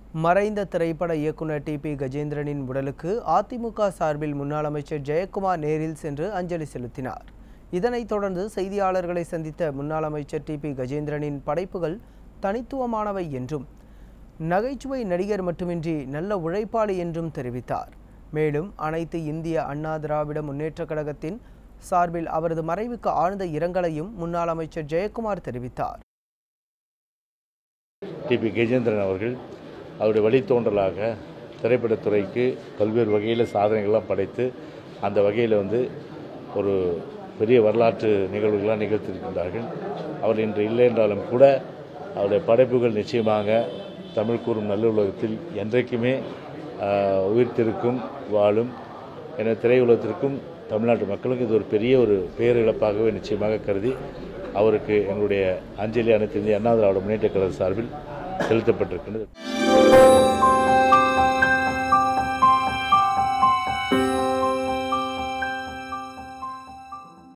மறைந்த திரைப்பட இயக்குனர் டி பி கஜேந்திரனின் உடலுக்கு அதிமுக சார்பில் முன்னாள் அமைச்சர் ஜெயக்குமார் நேரில் சென்று அஞ்சலி செலுத்தினார் இதனைத் தொடர்ந்து செய்தியாளர்களை சந்தித்த முன்னாள் அமைச்சர் டி பி கஜேந்திரனின் படைப்புகள் தனித்துவமானவை என்றும் நகைச்சுவை நடிகர் மட்டுமின்றி நல்ல உழைப்பாளி என்றும் தெரிவித்தார் மேலும் அனைத்து இந்திய அண்ணா திராவிட முன்னேற்றக் கழகத்தின் சார்பில் அவரது மறைவுக்கு ஆழ்ந்த இரங்கலையும் முன்னாள் அமைச்சர் ஜெயக்குமார் தெரிவித்தார் டிபி கஜேந்திரன் அவர்கள் அவருடைய வழித்தோன்றலாக திரைப்படத்துறைக்கு பல்வேறு வகையில் சாதனைகள்லாம் படைத்து அந்த வகையில் வந்து ஒரு பெரிய வரலாற்று நிகழ்வுகளாக நிகழ்த்தியிருக்கின்றார்கள் அவர் இன்று இல்லை என்றாலும் கூட அவருடைய படைப்புகள் நிச்சயமாக தமிழ் கூறும் நல்லுலகத்தில் என்றைக்குமே ஆஹ், உயிர்த்திருக்கும் வாழும் என திரையுலகத்திற்கும் தமிழ்நாட்டு மக்களுக்கும் இது ஒரு பெரிய ஒரு பேரிழப்பாகவே நிச்சயமாக கருதி அவருக்கு எங்களுடைய அஞ்சலி அனைத்து இந்திய அண்ணா திராவிட முன்னேற்ற கழக சார்பில் செலுத்தப்பட்டிருக்கின்றது